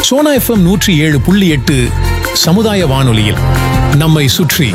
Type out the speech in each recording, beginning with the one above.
Sona FM நூற்றி ஏழு புள்ளி எட்டு சமுதாய வானொலியில் நம்மை சுற்றி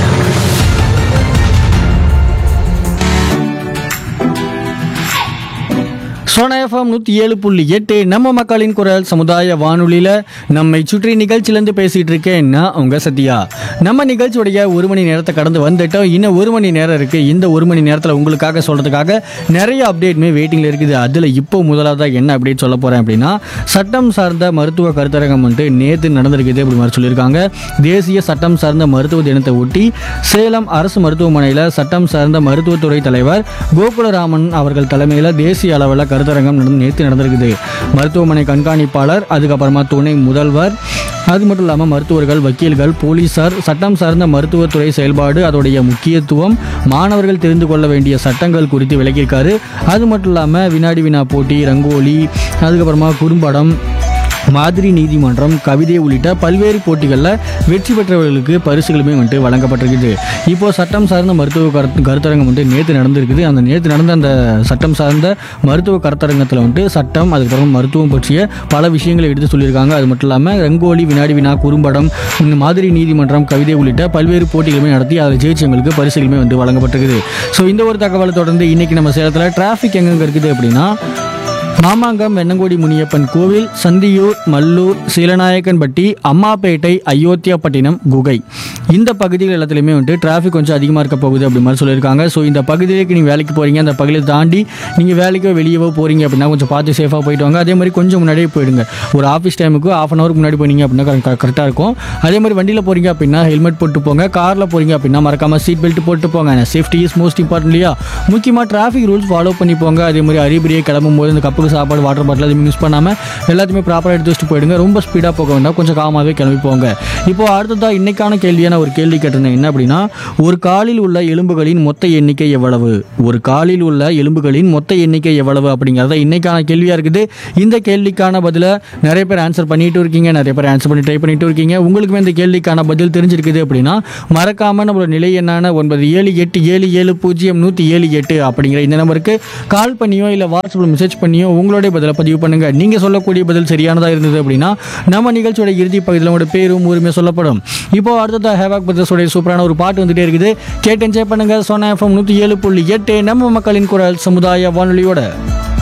சோனா எஃப்எம் நூற்றி ஏழு புள்ளி எட்டு நம்ம மக்களின் குரல் சமுதாய வானொலியில் நம்மை சுற்றி நிகழ்ச்சியிலேருந்து பேசிகிட்டு இருக்கேன் நான் உங்கள் சத்யா நம்ம நிகழ்ச்சியுடைய ஒரு மணி நேரத்தை கடந்து வந்துட்டோம் இன்னும் ஒரு மணி நேரம் இருக்குது இந்த ஒரு மணி நேரத்தில் உங்களுக்காக சொல்கிறதுக்காக நிறைய அப்டேட்மே வெயிட்டிங்கில் இருக்குது அதில் இப்போ முதலாவதாக என்ன அப்டேட் சொல்ல போகிறேன் அப்படின்னா சட்டம் சார்ந்த மருத்துவ கருத்தரங்கம் வந்துட்டு நேற்று நடந்திருக்குது அப்படி மாதிரி சொல்லியிருக்காங்க தேசிய சட்டம் சார்ந்த மருத்துவ தினத்தை ஒட்டி சேலம் அரசு மருத்துவமனையில் சட்டம் சார்ந்த மருத்துவத்துறை தலைவர் கோகுலராமன் அவர்கள் தலைமையில் தேசிய அளவில் கருத்தரங்கம் நடந்து நேற்று நடந்திருக்குது மருத்துவமனை கண்காணிப்பாளர் அதுக்கப்புறமா துணை முதல்வர் அது மட்டும் இல்லாமல் மருத்துவர்கள் வக்கீல்கள் போலீசார் சட்டம் சார்ந்த மருத்துவத்துறை செயல்பாடு அதோடைய முக்கியத்துவம் மாணவர்கள் தெரிந்து கொள்ள வேண்டிய சட்டங்கள் குறித்து விளக்கியிருக்காரு அது மட்டும் இல்லாமல் வினாடி வினா போட்டி ரங்கோலி அதுக்கப்புறமா குறும்படம் மாதிரி நீதிமன்றம் கவிதை உள்ளிட்ட பல்வேறு போட்டிகளில் வெற்றி பெற்றவர்களுக்கு பரிசுகளுமே வந்துட்டு வழங்கப்பட்டிருக்குது இப்போ சட்டம் சார்ந்த மருத்துவ கருத்து கருத்தரங்கம் வந்துட்டு நேற்று நடந்திருக்குது அந்த நேற்று நடந்த அந்த சட்டம் சார்ந்த மருத்துவ கருத்தரங்கத்தில் வந்துட்டு சட்டம் அதுக்கப்புறம் மருத்துவம் பற்றிய பல விஷயங்களை எடுத்து சொல்லியிருக்காங்க அது மட்டும் இல்லாமல் ரங்கோலி வினாடி வினா குறும்படம் இந்த மாதிரி நீதிமன்றம் கவிதை உள்ளிட்ட பல்வேறு போட்டிகளுமே நடத்தி அதில் ஜெயிச்சவங்களுக்கு பரிசுகளுமே வந்து வழங்கப்பட்டிருக்குது ஸோ இந்த ஒரு தகவலை தொடர்ந்து இன்னைக்கு நம்ம சேலத்தில் டிராஃபிக் எங்கெங்க இருக்குது அப்படின்னா மாமாங்கம் வெண்ணங்கோடி முனியப்பன் கோவில் சந்தியூர் மல்லூர் சீலநாயக்கன்பட்டி அம்மாப்பேட்டை அயோத்தியாப்பட்டினம் குகை இந்த பகுதிகள் எல்லாத்துலேயுமே வந்துட்டு டிராஃபிக் கொஞ்சம் அதிகமாக இருக்க போகுது அப்படி மாதிரி சொல்லியிருக்காங்க ஸோ இந்த பகுதியிലേക്ക് நீங்கள் வேலைக்கு போகிறீங்க அந்த பகுதியை தாண்டி நீங்கள் வேலைக்கோ வெளியவோ போகிறீங்க அப்படின்னா கொஞ்சம் பார்த்து சேஃபாக போயிட்டு வாங்க அதே மாதிரி கொஞ்சம் முன்னாடியே போயிடுங்க ஒரு ஆஃபீஸ் டைமுக்கு ஆஃப் அன் ஹவருக்கு முன்னாடி போனீங்க அப்படின்னா கரெக்டாக இருக்கும் அதே மாதிரி வண்டியில் போகிறீங்க அப்படின்னா ஹெல்மெட் போட்டு போங்க காரில் போகிறீங்க அப்படின்னா மறக்காமல் சீட் பெல்ட் போட்டு போங்க சேஃப்டி இஸ் மோஸ்ட் இம்பார்ட்டன்ட் இல்லையா முக்கியமாக டிராஃபிக் ரூல்ஸ் ஃபாலோ பண்ணி போங்க அதே மாதிரி அறிபடியே கிளம்பும் போது இந்த கப்புக்கு சாப்பாடு வாட்டர் பாட்டில் எதுவும் யூஸ் பண்ணாமல் எல்லாத்தையுமே ப்ராப்பராக எடுத்து வச்சுட்டு போயிடுங்க ரொம்ப ஸ்பீடாக போக வேண்டாம் கொஞ்சம் காமாகவே கிளம்பி போங்க இப்போ அடுத்ததாக இன்னைக்கான கேள்வியான ஒரு கேள்வி கேட்டிருந்தேன் என்ன அப்படின்னா ஒரு காலில் உள்ள எலும்புகளின் மொத்த எண்ணிக்கை எவ்வளவு ஒரு காலில் உள்ள எலும்புகளின் மொத்த எண்ணிக்கை எவ்வளவு அப்படிங்கிறத இன்னைக்கான கேள்வியாக இருக்குது இந்த கேள்விக்கான பதிலை நிறைய பேர் ஆன்சர் பண்ணிட்டு இருக்கீங்க நிறைய பேர் ஆன்சர் பண்ணி ட்ரை பண்ணிட்டு இருக்கீங்க உங்களுக்குமே இந்த கேள்விக்கான பதில் தெரிஞ்சிருக்குது அப்படின்னா மறக்காம நம்மளோட நிலை என்னான ஒன்பது ஏழு எட்டு ஏழு ஏழு பூஜ்ஜியம் நூற்றி ஏழு எட்டு அப்படிங்கிற இந்த நம்பருக்கு கால் பண்ணியோ இல்லை வாட்ஸ்அப்பில் மெசேஜ் பண்ணியோ உங்களுடைய பதிலை பதிவு பண்ணுங்க நீங்க சொல்லக்கூடிய பதில் சரியானதா இருந்தது அப்படின்னா நம்ம நிகழ்ச்சியோட இறுதி பகுதியில் உங்களோட பேரும் ஊருமே சொல்லப்படும் இப்போ அடுத்ததா ஹேவாக் பிரதர்ஸோடைய சூப்பரான ஒரு பாட்டு வந்துட்டே இருக்குது கேட்டு என்ஜாய் பண்ணுங்க சோனா எஃப்எம் நூற்றி ஏழு புள்ளி எட்டு நம்ம மக்களின் குரல் சமுதாய வானொலியோட